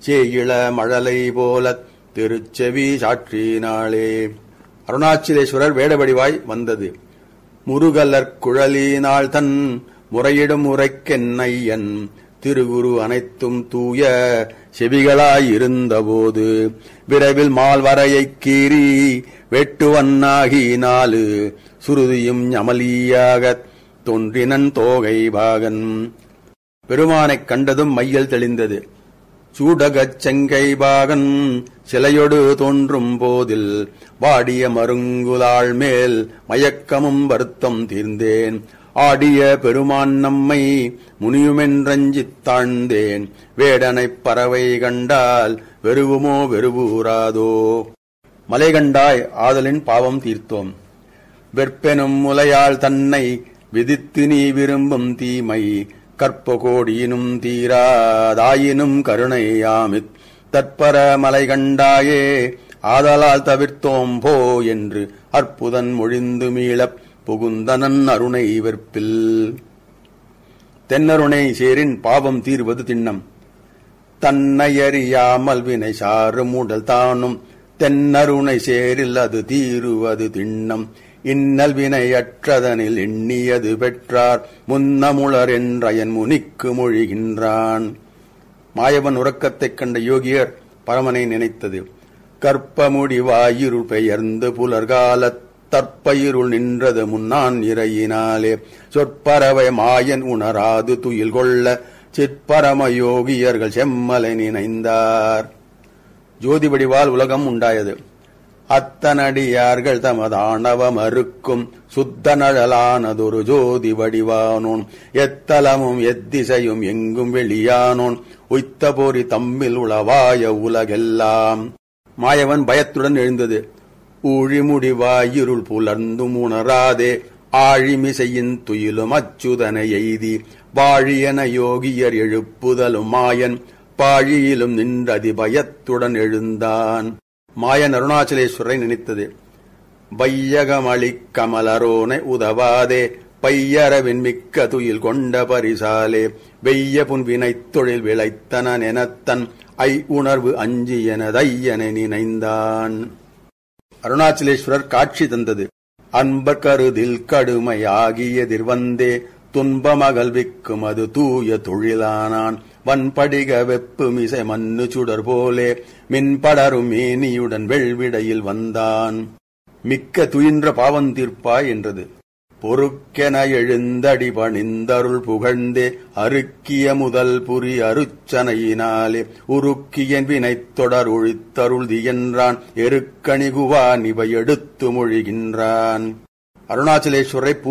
சேயிள மழலை போல திருச்செவி சாற்றினாளே அருணாச்சலேஸ்வரர் வேடவடிவாய் வந்தது முருகலர் குழலினாள் தன் முறையிடும் முறைக்கென்னையன் திருகுரு அனைத்தும் தூய செவிகளாயிருந்தபோது விரைவில் மால்வரையைக் கீறி வெட்டுவன்னாகி நாலு சுருதியும் ஞமலியாகத் தோன்றினன் தோகை பாகன் பெருமானைக் கண்டதும் மையல் தெளிந்தது சூடகச் செங்கை பாகன் சிலையொடு தோன்றும் போதில் வாடிய மருங்குலாள் மேல் மயக்கமும் வருத்தம் தீர்ந்தேன் ஆடிய பெருமான் நம்மை முனியுமென்றஞ்சித் தாழ்ந்தேன் வேடனைப் பறவை கண்டால் வெறுவுமோ வெறுவூராதோ மலை கண்டாய் ஆதலின் பாவம் தீர்த்தோம் வெற்பெனும் முலையாள் தன்னை விதித்து நீ விரும்பும் தீமை கற்ப கோடியினும் தீராதாயினும் கருணையாமித் தற்பர மலை கண்டாயே ஆதலால் தவிர்த்தோம் போ என்று அற்புதன் மொழிந்து மீளப் புகுந்தனன் அருணை வெற்பில் தென்னருணை சேரின் பாவம் தீர்வது திண்ணம் தன்னையறியாமல் வினை சாரும் உடல் தானும் தென்னருணை சேரில் அது தீருவது திண்ணம் இன்னல் வினையற்றதனில் எண்ணியது பெற்றார் முன்னமுளர் என்றயன் முனிக்கு மொழிகின்றான் மாயவன் உறக்கத்தைக் கண்ட யோகியர் பரமனை நினைத்தது கற்பமுடி வாயிருள் பெயர்ந்து புலர்காலத் தற்பயிருள் நின்றது முன்னான் இறையினாலே சொற்பறவை மாயன் உணராது துயில் கொள்ள சிற்பரம யோகியர்கள் செம்மலை நினைந்தார் ஜோதி வடிவால் உலகம் உண்டாயது அத்தனடியார்கள் தமதானவ மறுக்கும் சுத்த நழலானதொரு ஜோதி வடிவானோன் எத்தலமும் எத்திசையும் எங்கும் வெளியானோன் உய்த்த போரி தம்மில் உளவாய உலகெல்லாம் மாயவன் பயத்துடன் எழுந்தது ஊழிமுடிவாயிருள் புலர்ந்தும் உணராதே ஆழிமிசையின் துயிலும் அச்சுதனை எய்தி வாழியன யோகியர் எழுப்புதலும் மாயன் பாழியிலும் நின்றதி பயத்துடன் எழுந்தான் மாயன் அருணாச்சலேஸ்வரை நினைத்தது வையகமளிக் கமலரோனை உதவாதே பையரவின் மிக்க துயில் கொண்ட பரிசாலே வெய்ய புன்வினைத் தொழில் விளைத்தனன் எனத்தன் ஐ உணர்வு அஞ்சி எனதையனை நினைந்தான் அருணாச்சலேஸ்வரர் காட்சி தந்தது அன்பர் கருதில் கடுமை ஆகியதிர்வந்தே துன்பமகல்விக்கும் அது தூய தொழிலானான் வன்படிக வெப்பு மிசை மண்ணு சுடர் போலே மின்படரும் மேனியுடன் வெள்விடையில் வந்தான் மிக்க துயின்ற பாவம் தீர்ப்பாய் என்றது பொறுக்கென எழுந்தடி பணிந்தருள் புகழ்ந்தே அருக்கிய முதல் புரி அருச்சனையினாலே உருக்கியன் வினைத் தொடர் ஒழித்தருள் தியன்றான் எருக்கணிகுவான் இவை எடுத்து மொழிகின்றான் அருணாச்சலேஸ்வரை